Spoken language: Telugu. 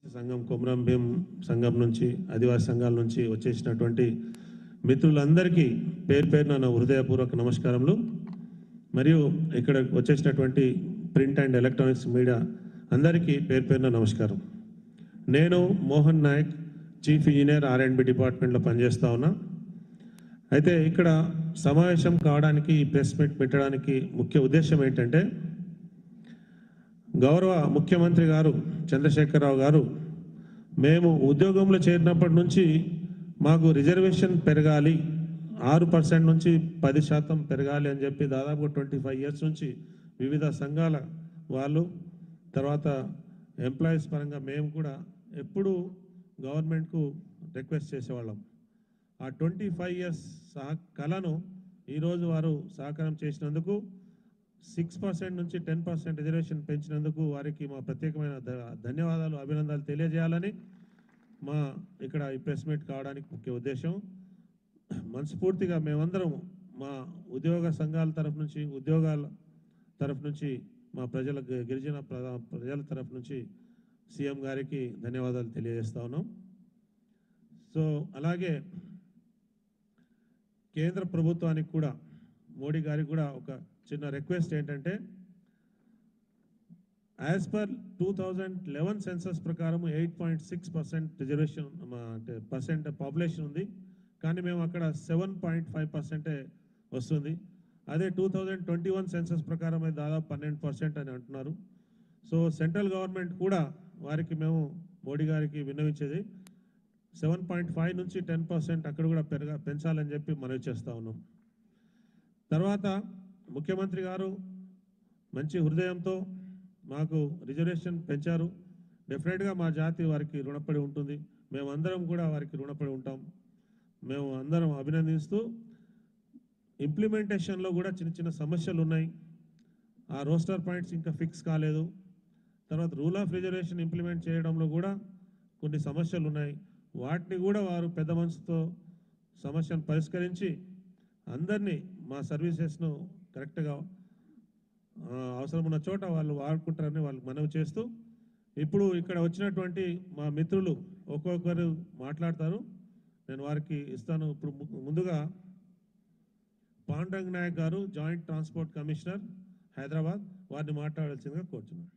సంఘం కొమరం భీం సంఘం నుంచి ఆదివాసీ సంఘాల నుంచి వచ్చేసినటువంటి మిత్రులందరికీ పేరు పేరున నా హృదయపూర్వక నమస్కారములు మరియు ఇక్కడ వచ్చేసినటువంటి ప్రింట్ అండ్ ఎలక్ట్రానిక్స్ మీడియా అందరికీ పేరు పేరున నమస్కారం నేను Mohan Nayak chief engineer R and B డిపార్ట్మెంట్లో పనిచేస్తా ఉన్నా అయితే ఇక్కడ సమావేశం కావడానికి ఈ ప్రెస్ మీట్ పెట్టడానికి ముఖ్య ఉద్దేశం ఏంటంటే గౌరవ ముఖ్యమంత్రి గారు చంద్రశేఖరరావు గారు మేము ఉద్యోగంలో చేరినప్పటి నుంచి మాకు రిజర్వేషన్ పెరగాలి ఆరు పర్సెంట్ నుంచి పది శాతం పెరగాలి అని చెప్పి దాదాపు ట్వంటీ ఫైవ్ ఇయర్స్ నుంచి వివిధ సంఘాల వాళ్ళు తర్వాత ఎంప్లాయీస్ పరంగా మేము కూడా ఎప్పుడూ గవర్నమెంట్కు రిక్వెస్ట్ చేసేవాళ్ళం ఆ ట్వంటీ ఫైవ్ ఇయర్స్ సహ కళను ఈరోజు వారు సహకారం చేసినందుకు సిక్స్ పర్సెంట్ నుంచి టెన్ పర్సెంట్ రిజర్వేషన్ పెంచినందుకు వారికి మా ప్రత్యేకమైన ధ- ధన్యవాదాలు అభినందనలు తెలియజేయాలని మా ఇక్కడ ఈ ప్రెస్ మీట్ కావడానికి ముఖ్య ఉద్దేశం మనస్ఫూర్తిగా మేమందరం మా ఉద్యోగ సంఘాల తరఫు నుంచి ఉద్యోగాల తరఫు నుంచి మా ప్రజల గి- గిరిజన ప్ర- ప్రజల తరఫు నుంచి సీఎం గారికి ధన్యవాదాలు తెలియజేస్తా ఉన్నాం సో అలాగే కేంద్ర ప్రభుత్వానికి కూడా మోడీ గారికి కూడా ఒక చిన్న రిక్వెస్ట్ ఏంటంటే as per two thousand eleven census ప్రకారం eight point six percent reservation అంటే పర్సెంట్ పాపులేషన్ ఉంది కానీ మేము అక్కడ సెవెన్ పాయింట్ ఫైవ్ పర్సెంటే వస్తుంది అదే two thousand twenty one census ప్రకారం అయితే దాదాపు పన్నెండు పర్సెంట్ అని అంటున్నారు సో సెంట్రల్ గవర్నమెంట్ కూడా వారికి మేము మోడీ గారికి విన్నవించేది సెవెన్ పాయింట్ ఫైవ్ నుంచి టెన్ పర్సెంట్ అక్కడ కూడా పెరగ పెంచాలని చెప్పి మనవి చేస్తూ ఉన్నాం తర్వాత ముఖ్యమంత్రి గారు మంచి హృదయంతో మాకు రిజర్వేషన్ పెంచారు డెఫినెట్గా మా జాతి వారికి రుణపడి ఉంటుంది మేమందరం కూడా వారికి రుణపడి ఉంటాం మేము అందరం అభినందిస్తూ ఇంప్లిమెంటేషన్లో కూడా చిన్న చిన్న సమస్యలు ఉన్నాయి ఆ రోస్టర్ పాయింట్స్ ఇంకా ఫిక్స్ కాలేదు తర్వాత రూల్ ఆఫ్ రిజర్వేషన్ ఇంప్లిమెంట్ చేయడంలో కూడా కొన్ని సమస్యలు ఉన్నాయి వాటిని కూడా వారు పెద్ద మనసుతో సమస్యను పరిష్కరించి అందరినీ మా సర్వీసెస్ను కరెక్ట్గా ఆ, అవసరం ఉన్న చోట వాళ్ళు వాడుకుంటారని వాళ్ళు మనవి చేస్తూ ఇప్పుడు ఇక్కడ వచ్చినటువంటి మా మిత్రులు ఒక్కొక్కరు మాట్లాడతారు నేను వారికి ఇస్తాను ఇప్పుడు ము- ముందుగా పాండంగ్ నాయక్ గారు జాయింట్ ట్రాన్స్పోర్ట్ కమిషనర్ హైదరాబాద్ వారిని మాట్లాడాల్సిందిగా కోరుచున్నాను